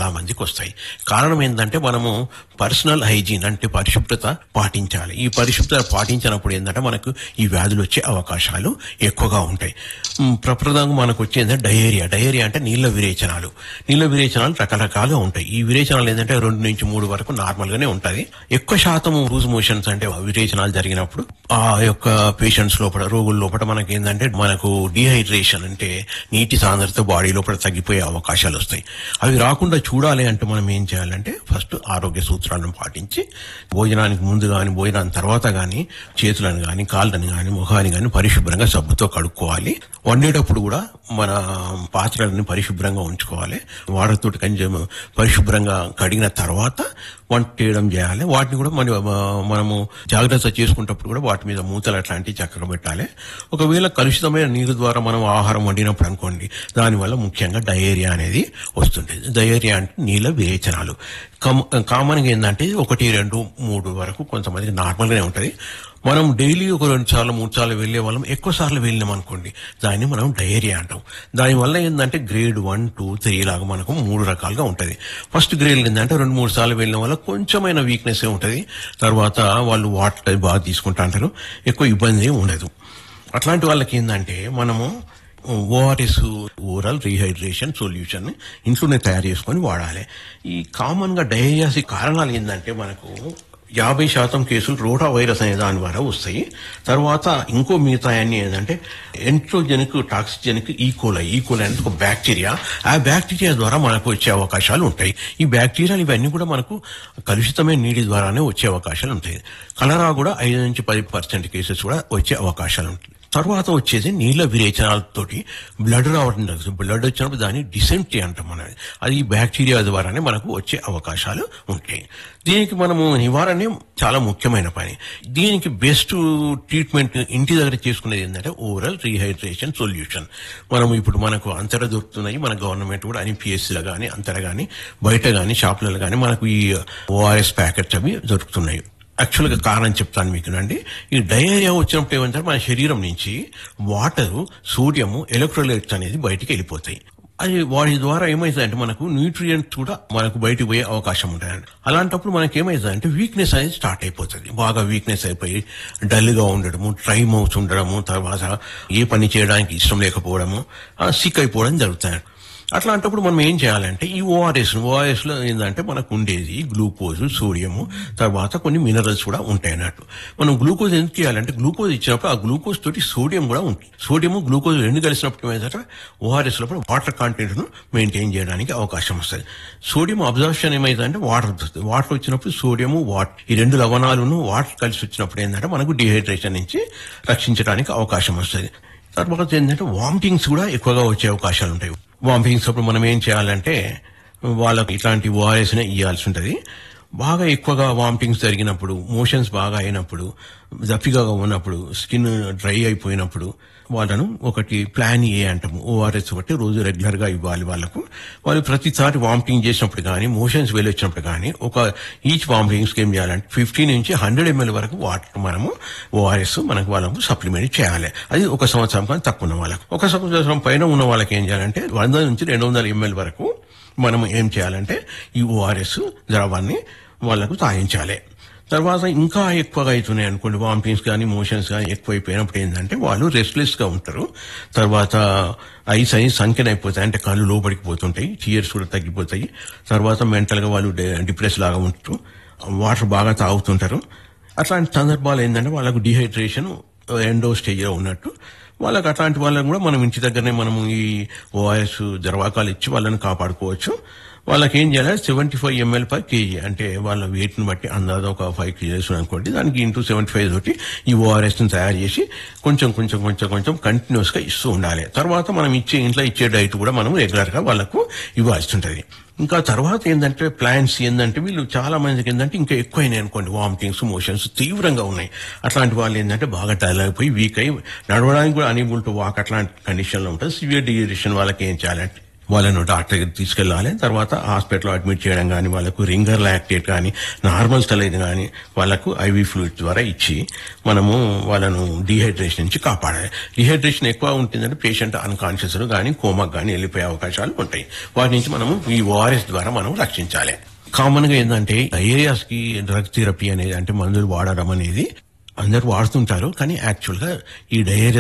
చాలా మందికి వస్తాయి కారణం ఏంటంటే మనము పర్సనల్ హైజీన్ అంటే పరిశుభ్రత పాటించాలి ఈ పరిశుభ్రత పాటించినప్పుడు ఏంటంటే మనకు ఈ వ్యాధులు వచ్చే అవకాశాలు ఎక్కువగా ఉంటాయి ఉమ్, ప్రప్రదంగా మనకు వచ్చేది డయేరియా డయేరియా అంటే నీళ్ళ విరేచనాలు నీళ్ళ విరేచనాలు రకరకాలుగా ఉంటాయి ఈ విరేచనాలు ఏంటంటే రెండు నుంచి మూడు వరకు నార్మల్ గానే ఉంటది ఎక్కువ శాతం లూజ్ మోషన్స్ అంటే విరేచనాలు జరిగినప్పుడు ఆ యొక్క పేషెంట్స్ లోపల రోగుల లోపల మనకి ఏంటంటే మనకు డిహైడ్రేషన్ అంటే నీటి సాంద్రత బాడీ లోపల తగ్గిపోయే అవకాశాలు వస్తాయి అవి రాకుండా చూడాలి అంటే మనం ఏం చేయాలంటే ఫస్ట్ ఆరోగ్య సూత్రాలను పాటించి భోజనానికి ముందు కానీ భోజనానికి తర్వాత కానీ చేతులను కానీ కాళ్ళని కానీ ముఖాన్ని కానీ పరిశుభ్రంగా సబ్బుతో కడుక్కోవాలి వండేటప్పుడు కూడా మన పాత్రలని పరిశుభ్రంగా ఉంచుకోవాలి వాటర్తో కొంచెం పరిశుభ్రంగా కడిగిన తర్వాత వంట చేయడం చేయాలి వాటిని కూడా మన మనము జాగ్రత్త చేసుకునేటప్పుడు కూడా వాటి మీద మూతలు అట్లాంటివి చక్కగా పెట్టాలి ఒకవేళ కలుషితమైన నీరు ద్వారా మనం ఆహారం వండినప్పుడు అనుకోండి దానివల్ల ముఖ్యంగా డయేరియా అనేది వస్తుంటుంది డయేరియా అంటే నీళ్ళ విరేచనాలు కమ్- కామన్గా ఏంటంటే ఒకటి రెండు మూడు వరకు కొంతమందికి నార్మల్గానే ఉంటుంది మనం డైలీ ఒక రెండు సార్లు మూడు సార్లు వెళ్ళే వాళ్ళం ఎక్కువ సార్లు వెళ్ళినాం అనుకోండి దాన్ని మనం డయేరియా అంటాం దానివల్ల ఏంటంటే గ్రేడ్ వన్ టూ త్రీ లాగా మనకు మూడు రకాలుగా ఉంటుంది ఫస్ట్ గ్రేడ్ ఏంటంటే రెండు మూడు సార్లు వెళ్ళిన వల్ల కొంచెమైన వీక్నెస్ ఉంటుంది తర్వాత వాళ్ళు వాటర్ బాగా తీసుకుంటా అంటారు ఎక్కువ ఇబ్బంది ఉండదు అట్లాంటి వాళ్ళకి ఏంటంటే మనము ఓఆర్ఎస్ ఓరల్ రీహైడ్రేషన్ సొల్యూషన్ ఇంట్లోనే తయారు చేసుకొని వాడాలి ఈ కామన్ గా డయేరియాస్ కారణాలు ఏంటంటే మనకు యాభై శాతం కేసులు రోటా వైరస్ అనే దాని ద్వారా వస్తాయి తర్వాత ఇంకో మిగతా అన్ని ఏంటంటే ఎంట్రోజెనిక్ టాక్సిజెనిక్ ఈకోలై ఈకోలై అనేది ఒక బ్యాక్టీరియా ఆ బ్యాక్టీరియా ద్వారా మనకు వచ్చే అవకాశాలు ఉంటాయి ఈ బ్యాక్టీరియాలు ఇవన్నీ కూడా మనకు కలుషితమైన నీటి ద్వారానే వచ్చే అవకాశాలు ఉంటాయి కలరా కూడా ఐదు నుంచి పది పర్సెంట్ కేసెస్ కూడా వచ్చే అవకాశాలు ఉంటాయి తర్వాత వచ్చేది నీళ్ళ విరేచనాలతోటి బ్లడ్ రావడం జరుగుతుంది బ్లడ్ వచ్చినప్పుడు దాన్ని డిసెంట్రీ అంటాం మనం అది ఈ బ్యాక్టీరియా ద్వారానే మనకు వచ్చే అవకాశాలు ఉంటాయి దీనికి మనము నివారణ చాలా ముఖ్యమైన పని దీనికి బెస్ట్ ట్రీట్మెంట్ ఇంటి దగ్గర చేసుకునేది ఏంటంటే ఓరల్ రీహైడ్రేషన్ సొల్యూషన్ మనం ఇప్పుడు మనకు అంతర దొరుకుతున్నాయి మన గవర్నమెంట్ కూడా అని పిఎస్సీలో కానీ అంతర కానీ బయట కానీ షాపులలో కానీ మనకు ఈ ఓఆర్ఎస్ ప్యాకెట్స్ అవి దొరుకుతున్నాయి యాక్చువల్ గా కారణం చెప్తాను మీకు అండి ఈ డయేరియా వచ్చినప్పుడు ఏమంటారు మన శరీరం నుంచి వాటర్ సోడియము ఎలక్ట్రోలైట్స్ అనేది బయటికి వెళ్ళిపోతాయి అది వాటి ద్వారా ఏమైతుందంటే మనకు న్యూట్రియంట్స్ కూడా మనకు బయటికి పోయే అవకాశం ఉంటాయండి అలాంటప్పుడు మనకి ఏమైతుందంటే వీక్నెస్ అనేది స్టార్ట్ అయిపోతుంది బాగా వీక్నెస్ అయిపోయి డల్ గా ఉండడము ట్రై మౌత్ ఉండడము తర్వాత ఏ పని చేయడానికి ఇష్టం లేకపోవడము సిక్ అయిపోవడం జరుగుతాయి అట్లాంటప్పుడు మనం ఏం చేయాలంటే ఈ ఓఆర్ఎస్ ఓఆర్ఎస్ లో ఏంటంటే మనకు ఉండేది గ్లూకోజ్ సోడియము తర్వాత కొన్ని మినరల్స్ కూడా ఉంటాయి అన్నట్టు మనం గ్లూకోజ్ ఎందుకు చేయాలంటే గ్లూకోజ్ ఇచ్చినప్పుడు ఆ గ్లూకోజ్ తోటి సోడియం కూడా ఉంటుంది సోడియం గ్లూకోజ్ రెండు కలిసినప్పుడు ఏమంటే ఓఆర్ఎస్ లోపల వాటర్ కాంటెంట్ ను మెయింటైన్ చేయడానికి అవకాశం వస్తుంది సోడియం అబ్జర్ప్షన్ ఏమైందంటే వాటర్ వస్తుంది వాటర్ వచ్చినప్పుడు సోడియము వాటర్ ఈ రెండు లవణాలను వాటర్ కలిసి వచ్చినప్పుడు ఏంటంటే మనకు డిహైడ్రేషన్ నుంచి రక్షించడానికి అవకాశం వస్తుంది తర్వాత ఏంటంటే వామిటింగ్స్ కూడా ఎక్కువగా వచ్చే అవకాశాలు ఉంటాయి వామిటింగ్స్ అప్పుడు మనం ఏం చేయాలంటే వాళ్ళకి ఇట్లాంటి ఓఆర్ఎస్ నే ఇవ్వాల్సి ఉంటుంది బాగా ఎక్కువగా వామిటింగ్స్ జరిగినప్పుడు మోషన్స్ బాగా అయినప్పుడు దప్పిగా ఉన్నప్పుడు స్కిన్ డ్రై అయిపోయినప్పుడు వాళ్ళను ఒకటి ప్లాన్ ఏ అంటాము ఓఆర్ఎస్ ఒకటి రోజు రెగ్యులర్ గా ఇవ్వాలి వాళ్ళకు వాళ్ళు ప్రతిసారి వామిటింగ్ చేసినప్పుడు కానీ మోషన్స్ వెళ్ళొచ్చినప్పుడు కానీ ఒక ఈచ్ వామిటింగ్స్ ఏం చేయాలంటే ఫిఫ్టీ నుంచి హండ్రెడ్ ఎంఎల్ వరకు వాటర్ మనము ఓఆర్ఎస్ మనకు వాళ్ళకు సప్లిమెంట్ చేయాలి అది ఒక సంవత్సరం కానీ తక్కువ ఉన్న వాళ్ళకు ఒక సంవత్సరం పైన ఉన్న వాళ్ళకి ఏం చేయాలంటే వంద నుంచి రెండు వందల ఎంఎల్ వరకు మనం ఏం చేయాలంటే ఈ ఓఆర్ఎస్ ద్రవాన్ని వాళ్ళకు తాగించాలి తర్వాత ఇంకా ఎక్కువగా అవుతున్నాయి అనుకోండి వామిటింగ్స్ కానీ మోషన్స్ కానీ ఎక్కువైపోయినప్పుడు ఏంటంటే వాళ్ళు రెస్ట్లెస్ గా ఉంటారు తర్వాత ఐస్ అయి సంఖ్యన అయిపోతాయి అంటే కళ్ళు లోపలికి పోతుంటాయి టీయర్స్ కూడా తగ్గిపోతాయి తర్వాత మెంటల్ గా వాళ్ళు డిప్రెస్ లాగా ఉంటారు వాటర్ బాగా తాగుతుంటారు అట్లాంటి సందర్భాలు ఏంటంటే వాళ్ళకు డిహైడ్రేషన్ ఎండో స్టేజ్ లో ఉన్నట్టు వాళ్ళకి అట్లాంటి వాళ్ళని కూడా మనం ఇంటి దగ్గరనే మనము ఈ ఓఆర్ఎస్ ద్రవాకాలు ఇచ్చి వాళ్ళని కాపాడుకోవచ్చు వాళ్ళకి ఏం చేయాలి seventy five ML per KG అంటే వాళ్ళ weight ని బట్టి అందాజ ఒక ఫైవ్ కేజీస్ అనుకోండి దానికి ఇంటూ సెవెంటీ ఫైవ్ తోటి ఈ ఓఆర్ఎస్ ని తయారు చేసి కొంచెం కొంచెం కొంచెం కొంచెం కంటిన్యూస్ గా ఇస్తూ ఉండాలి తర్వాత మనం ఇచ్చే ఇంట్లో ఇచ్చే డైట్ కూడా మనం రెగ్యులర్ గా వాళ్ళకు ఇవ్వాల్సి ఉంటుంది ఇంకా తర్వాత ఏంటంటే ప్లాన్స్ ఏంటంటే వీళ్ళు చాలా మందికి ఏంటంటే ఇంకా ఎక్కువైనాయి అనుకోండి వామిటింగ్స్ మోషన్స్ తీవ్రంగా ఉన్నాయి అట్లాంటి వాళ్ళు ఏంటంటే బాగా టైల్ అయిపోయి వీక్ అయి నడవడానికి కూడా అనేబుల్ టు వాక్ అట్లాంటి కండిషన్ లో ఉంటుంది సివియర్ డిహైడ్రేషన్ వాళ్ళకి ఏం చేయాలంటే వాళ్ళను డాక్టర్ దగ్గరికి తీసుకెళ్ళాలి తర్వాత హాస్పిటల్లో అడ్మిట్ చేయడం కానీ వాళ్ళకు రింగర్ లాక్టేట్ కానీ నార్మల్ సెలైన్ కానీ వాళ్ళకు ఐవీ ఫ్లూయిడ్ ద్వారా ఇచ్చి మనము వాళ్ళను డిహైడ్రేషన్ నుంచి కాపాడాలి డిహైడ్రేషన్ ఎక్కువ ఉంటుందంటే పేషెంట్ అన్కాన్షియస్ కానీ కోమాకు కానీ వెళ్ళిపోయే అవకాశాలు ఉంటాయి వాటి నుంచి మనము ఈ ఓఆర్ఎస్ ద్వారా మనం రక్షించాలి కామన్ గా ఏంటంటే ఏరియాస్ కి డ్రగ్ థెరపీ అనేది అంటే మందులు వాడడం అనేది అందరూ వాడుతుంటారు కానీ యాక్చువల్ గా ఈ డయేరియా